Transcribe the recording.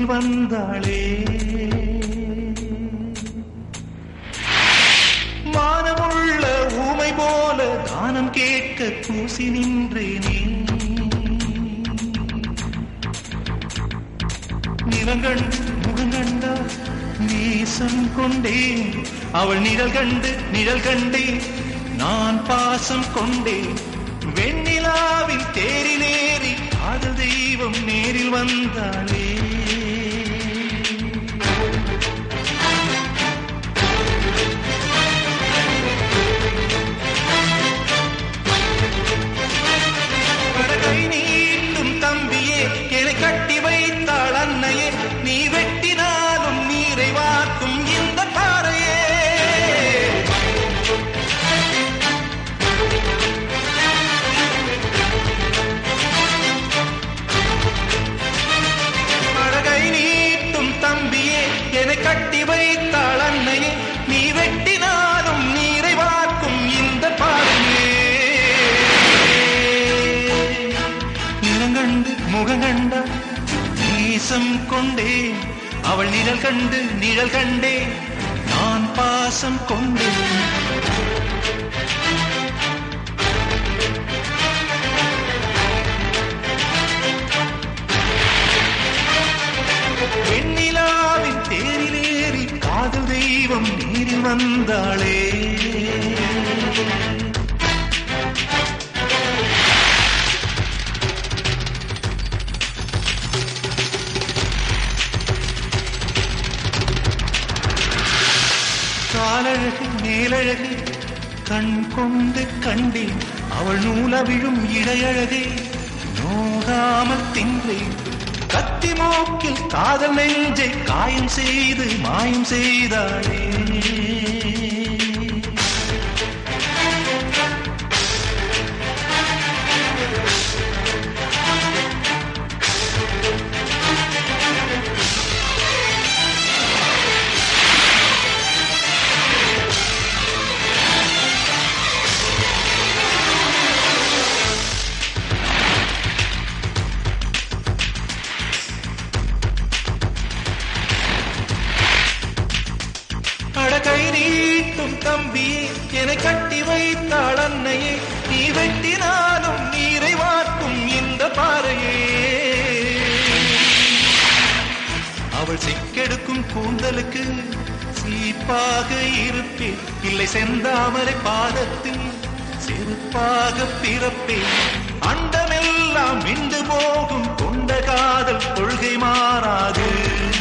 நேரில் வந்தாளே மானமுள்ள ஊமை போல கானம் கேட்க கூசி நின்றேனே நிறங்கண்டு முகங்கண்டா நேசம் கொண்டேன் அவள் நிழல் கண்டு நிழல் கண்டேன் நான் பாசம் கொண்டேன் வெண்ணிலாவில் தேரிலேறி காதல் தெய்வம் நேரில் வந்தாளே கை நீட்டும் தம்பியே என்னை கட்டி வைத்தாள் அன்னையே நீ வெட்டினாலும் நீரை வார்க்கும் இந்த பாறையே அழகை நீட்டும் தம்பியே என்னை கட்டி வைத்தாள் அன்னையே நீ வெட்டினாலும் நீரை வார்க்கும் இந்த பாறையே நிறங்கண்டு முகங்கண்ட நேசம் கொண்டேன் அவள் நிழல் கண்டு நிழல் கண்டேன் நான் பாசம் கொண்டேன் வெண்ணிலாவின் தேரிலேறி காதல் தெய்வம் நேரில் வந்தாளே காலழகு மேலழகு கண் கொண்டு கண்டேன் அவள் நூலவிழும் இடையழகை நோகாமல் தின்றேன் கத்தி மூக்கில் காதல் நெஞ்சை காயம் செய்து மாயம் செய்தாளே அடகை நீட்டும் தம்பி என்னை கட்டி வைத்தாள் அன்னையே நீ வெட்டினாலும் நீரை வார்க்கும் இந்த பாறையே அவள் சிக்கெடுக்கும் கூந்தலுக்கு சீப்பாக இருப்பேன் இல்லை செந்தாமரை பாதத்தில் செருப்பாக பிறப்பேன் அண்டமெல்லாம் மிண்டு போகும் கொண்ட காதல் கொள்கை மாறாது